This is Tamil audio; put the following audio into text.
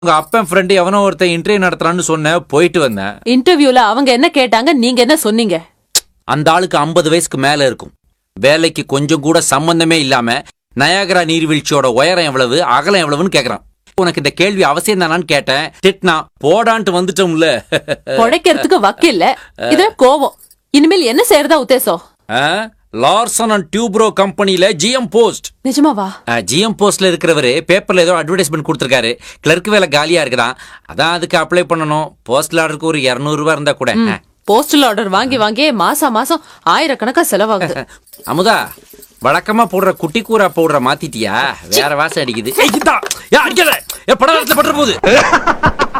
உங்க அப்பன் ஃப்ரெண்டு எவனோ ஒருத்தன் இன்டர்வியூ நடத்துறான்னு சொன்ன போயிட்டு வந்தேன் இன்டர்வியூல அவங்க என்ன கேட்டாங்க நீங்க என்ன சொன்னீங்க அந்த ஆளுக்கு ஐம்பது வயசுக்கு மேல இருக்கும் வேலைக்கு கொஞ்சம் கூட சம்பந்தமே இல்லாம நயாகரா நீர்வீழ்ச்சியோட உயரம் எவ்வளவு அகலம் எவ்வளவுன்னு கேக்குறான் உனக்கு இந்த கேள்வி அவசியம் தானான்னு கேட்டேன் திட்னா போடான்ட்டு வந்துட்டோம்ல பொழைக்கிறதுக்கு வக்கில்ல இது கோவம் இனிமேல் என்ன செய்யறதா உத்தேசம் ஆ? லார்சன் அண்ட் டியூப்ரோ கம்பெனில ஜிஎம் போஸ்ட் நிஜமாவா ஜிஎம் போஸ்ட்ல இருக்கிறவரு பேப்பர்ல ஏதோ அட்வர்டைஸ்மெண்ட் கொடுத்துருக்காரு கிளர்க் வேலை காலியா இருக்குதான் அதான் அதுக்கு அப்ளை பண்ணணும் போஸ்டல் ஆர்டருக்கு ஒரு 200 ரூபாய் இருந்தா கூட ஆ. போஸ்டல் ஆர்டர் வாங்கி வாங்கி மாசா மாசம் ஆயிரக்கணக்கா செலவாகுது அமுதா வழக்கமா போடுற குட்டி கூரா பவுடரை மாத்திட்டியா வேற வாசம் அடிக்குது ஏய், இந்தா. ஏய், அடிக்காத. ஏய், படம் பட்டு போகுது